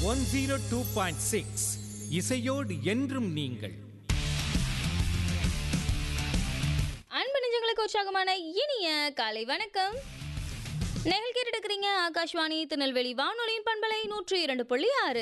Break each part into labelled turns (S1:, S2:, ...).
S1: One zero two point six இசையோடு என்றும் நீங்கள்
S2: அன்பு நெஞ்சங்களுக்கு உற்சாகமான இனிய காலை வணக்கம் நெகல் கேட்டு இருக்கிறீங்க ஆகாஷ்வாணி திருநெல்வேலி வானொலியின் பண்பலை நூற்று இரண்டு புள்ளி ஆறு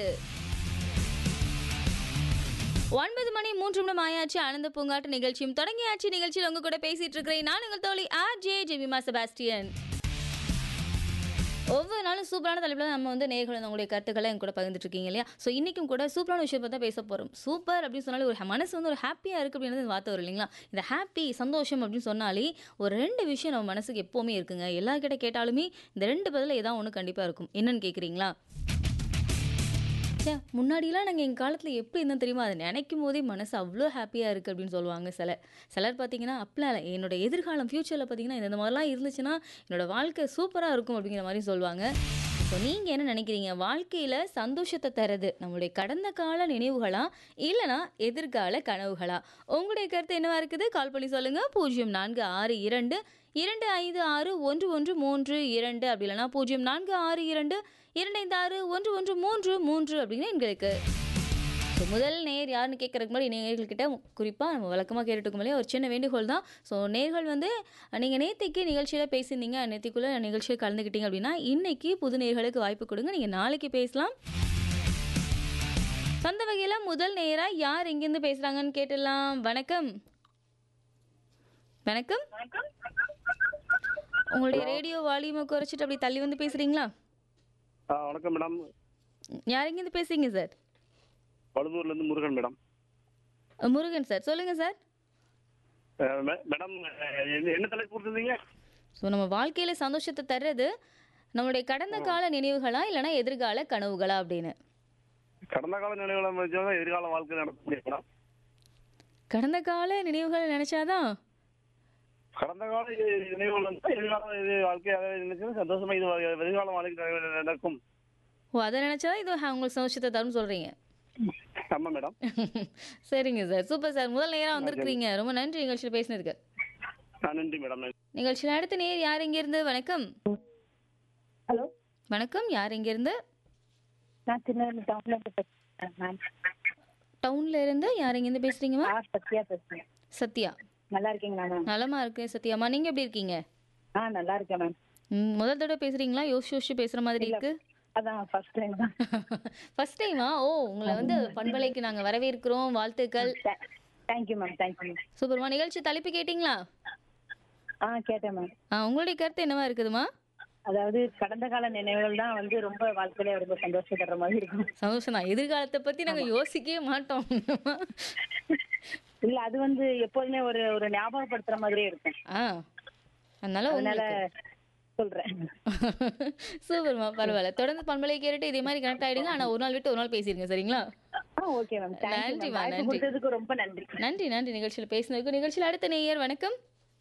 S2: ஒன்பது மணி மூன்று நிமிடம் ஆயாச்சு ஆனந்த பூங்காட்டு நிகழ்ச்சியும் தொடங்கியாச்சு நிகழ்ச்சியில் உங்க கூட பேசிட்டு இருக்கிறேன் நான் உங்கள் தோழி ஆர் ஜே ஜெமிமா செபாஸ்டியன் ஒவ்வொரு நாளும் சூப்பரான தலைப்பில் நம்ம வந்து நேர்கள் வந்து உங்களுடைய கருத்துக்களை என் கூட பகிர்ந்துட்டு இருக்கீங்க இல்லையா ஸோ இன்றைக்கும் கூட சூப்பரான விஷயம் பற்றி பேச போகிறோம் சூப்பர் அப்படின்னு சொன்னாலே ஒரு மனசு வந்து ஒரு ஹாப்பியாக இருக்குது அப்படின்னு வார்த்தை வரும் இல்லைங்களா இந்த ஹாப்பி சந்தோஷம் அப்படின்னு சொன்னாலே ஒரு ரெண்டு விஷயம் நம்ம மனசுக்கு எப்போவுமே இருக்குங்க எல்லார்கிட்ட கேட்டாலுமே இந்த ரெண்டு பதில் ஏதாவது ஒன்று கண்டிப்பாக இருக்கும் என்னன்னு கேட்குறீங்களா ச்சே முன்னாடிலாம் நாங்கள் எங்கள் காலத்தில் எப்படி இருந்தோம் தெரியுமா அதை நினைக்கும் போதே மனசு அவ்வளோ ஹாப்பியாக இருக்குது அப்படின்னு சொல்லுவாங்க சிலர் சிலர் பார்த்தீங்கன்னா அப்படிலாம் இல்லை என்னோட எதிர்காலம் ஃப்யூச்சரில் பார்த்தீங்கன்னா இந்த மாதிரிலாம் இருந்துச்சுன்னா என்னோட வாழ்க்கை சூப்பராக இருக்கும் அப்படிங்கிற மாதிரி சொல்லுவாங்க ஸோ நீங்கள் என்ன நினைக்கிறீங்க வாழ்க்கையில் சந்தோஷத்தை தரது நம்மளுடைய கடந்த கால நினைவுகளா இல்லைனா எதிர்கால கனவுகளா உங்களுடைய கருத்து என்னவா இருக்குது கால் பண்ணி சொல்லுங்கள் பூஜ்ஜியம் நான்கு ஆறு இரண்டு இரண்டு ஐந்து ஆறு ஒன்று ஒன்று மூன்று இரண்டு அப்படி இல்லைனா பூஜ்ஜியம் நான்கு ஆறு இரண்டு இரண்டு ஐந்து ஆறு ஒன்று ஒன்று மூன்று மூன்று அப்படின்னு எங்களுக்கு ஸோ முதல் நேர் யாருன்னு கேட்கறதுக்கு முன்னாடி நேர்கள்கிட்ட குறிப்பாக நம்ம வழக்கமாக கேட்டுட்டு இல்லையா ஒரு சின்ன வேண்டுகோள் தான் ஸோ நேர்கள் வந்து நீங்கள் நேத்திக்கு நிகழ்ச்சியில் பேசியிருந்தீங்க நேத்திக்குள்ளே நிகழ்ச்சியில் கலந்துக்கிட்டீங்க அப்படின்னா இன்னைக்கு புது நேர்களுக்கு வாய்ப்பு கொடுங்க நீங்கள் நாளைக்கு பேசலாம் சொந்த வகையில் முதல் நேராக யார் எங்கேருந்து பேசுகிறாங்கன்னு கேட்டுடலாம் வணக்கம் வணக்கம் உங்களுடைய ரேடியோ வால்யூமை குறைச்சிட்டு அப்படி தள்ளி வந்து பேசுகிறீங்களா
S3: ஆ வணக்கம் மேடம்
S2: யார் எங்கேருந்து பேசுறீங்க சார்
S3: பழுதூர்ல இருந்து முருகன் மேடம்
S2: முருகன் சார் சொல்லுங்கள் சார்
S3: அஹ் மே- மேடம் அஹ் என்ன என்ன தலைப்பு கொடுத்துருந்தீங்க
S2: ஸோ நம்ம வாழ்க்கையில் சந்தோஷத்தை தர்றது நம்மளுடைய கடந்த கால நினைவுகளா இல்லைனா எதிர்கால கனவுகளா அப்படின்னு
S3: கடந்த கால நினைவுகளை வச்சா எதிர்கால வாழ்க்கை நடத்த முடியும் மேடம்
S2: கடந்த கால நினைவுகளை நினைச்சாதான்
S3: கடந்த கால இ- நினைவுகள் வந்து எதிர்கால இது வாழ்க்கை அதை நினைச்சா சந்தோஷமா இது வ- எதிர்கால வாழ்க்கை நட- நடக்கும்
S2: ஓ அதை நினைச்சாதான் இது ஹ- உங்களுக்கு சந்தோஷத்தை தரும்னு சொல்றீங்க
S3: ஆமா மேடம்
S2: சரிங்க சார் சூப்பர் சார் முதல் நேரம் வந்திருக்கிறீங்க ரொம்ப நன்றி நிகழ்ச்சியில் பேசினதுக்கு
S3: ஆ நன்றி மேடம் நன்றி
S2: நிகழ்ச்சியில் அடுத்த நேர் யார் இருந்து வணக்கம்
S4: ஹலோ
S2: வணக்கம் யார் இருந்து
S4: நான் திருநெல்வேலி டவுன்ல இருந்து பேசுறேன் மேம்
S2: டவுன்ல இருந்து யார் இருந்து பேசுறீங்கம்மா
S4: ஆ சத்யா பேசுறேன்
S2: சத்யா
S4: நல்லா இருக்கீங்களா மேம்
S2: நலமா இருக்கேன் சத்யாம்மா நீங்க எப்படி இருக்கீங்க
S4: ஆ நல்லா இருக்கேன் மேம்
S2: ம், முதல் தடவை பேசுறீங்களா யோசிச்சு யோசிச்சு பேசுற மாதிரி இருக்கு
S4: அதான் ஃபர்ஸ்ட் டைம் தான்
S2: ஃபர்ஸ்ட் டைமா ஓ உங்களை வந்து பண்பலைக்கு நாங்க வரவேற்கிறோம் வாழ்த்துக்கள்
S4: தேங்க்யூ மேம் தேங்க்யூ மேம்
S2: சூப்பர்மா நிகழ்ச்சி தலைப்பு கேட்டிங்களா
S4: ஆ கேட்டேன் மேம்
S2: ஆ உங்களுடைய கருத்து என்னவா இருக்குதுமா
S4: அதாவது கடந்த கால நினைவுகள் தான் வந்து ரொம்ப வாழ்க்கையில ரொம்ப சந்தோஷம் தர்ற மாதிரி இருக்கும்
S2: சந்தோஷம் தான் எதிர்காலத்தை பத்தி நாங்க யோசிக்கவே மாட்டோம்
S4: இல்ல அது வந்து எப்போதுமே ஒரு ஒரு ஞாபகப்படுத்துற மாதிரியே இருக்கும்
S2: ஆ அதனால
S4: அதனால
S2: உங்களுக்கு
S4: சொல்றேன்
S2: சூப்பர்மா பரவாயில்ல தொடர்ந்து பண்பலை கேட்டுட்டு இதே மாதிரி கனெக்ட் ஆயிடுங்க ஆனா ஒரு நாள் விட்டு ஒரு நாள் பேசிருங்க சரிங்களா
S4: ஆ ஓகே மேம் தேங்க்யூ
S2: நன்றிம்மா,
S4: மேம்
S2: நன்றி.
S4: கொடுத்ததுக்கு ரொம்ப நன்றி
S2: நன்றி நன்றி நிகழ்ச்சியில் பேசினதுக்கு நிகழ்ச்சியில் அடுத்த நேயர் வணக்கம்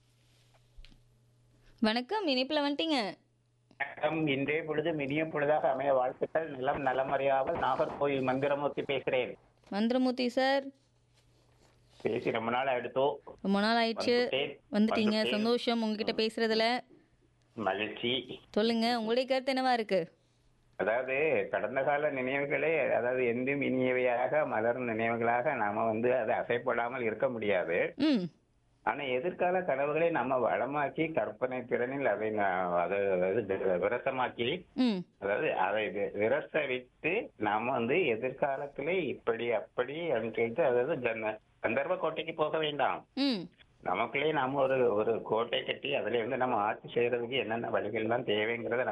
S2: வணக்கம் இணைப்புல வந்துட்டீங்க
S5: வணக்கம் இன்றைய பொழுது இனிய பொழுதாக அமைய வாழ்த்துக்கள் நிலம் நலமறியாமல் நாகர்கோயில் மந்திரமூர்த்தி பேசுகிறேன்
S2: மந்திரமூர்த்தி சார்
S5: பேசி ரொம்ப நாள் எடுத்தோ
S2: ரொம்ப நாள் ஆயிடுச்சு
S5: வந்துட்டேன்.
S2: வந்துட்டீங்க
S5: வந்துட்டேன்.
S2: சந்தோஷம் உங்ககிட்ட பேசுறதுல
S5: மகிழ்ச்சி
S2: சொல்லுங்க உங்களுடைய கருத்து என்னவா இருக்கு
S5: அதாவது கடந்த கால நினைவுகளே அதாவது எந்தும் இனியவையாக மலரும் நினைவுகளாக நாம வந்து அதை அசைப்படாமல் இருக்க முடியாது
S2: ம்
S5: ஆனா எதிர்கால கனவுகளை நம்ம வளமாக்கி கற்பனை திறனில் அதை நா- அதை அதாவது விரசமாக்கி
S2: ம்
S5: அதாவது அதை வி- விரச விட்டு நாம வந்து எதிர்காலத்திலே இப்படி அப்படி அப்படின்னு சொல்லிட்டு அதாவது கந்த- கந்தர்வ கோட்டைக்கு போக வேண்டாம்
S2: ம்
S5: நமக்குள்ளே நாம ஒரு ஒரு கோட்டை கட்டி அதுல இருந்து நம்ம ஆட்சி செய்யறதுக்கு என்னென்ன வழிகள் தான் தேவைங்கிறத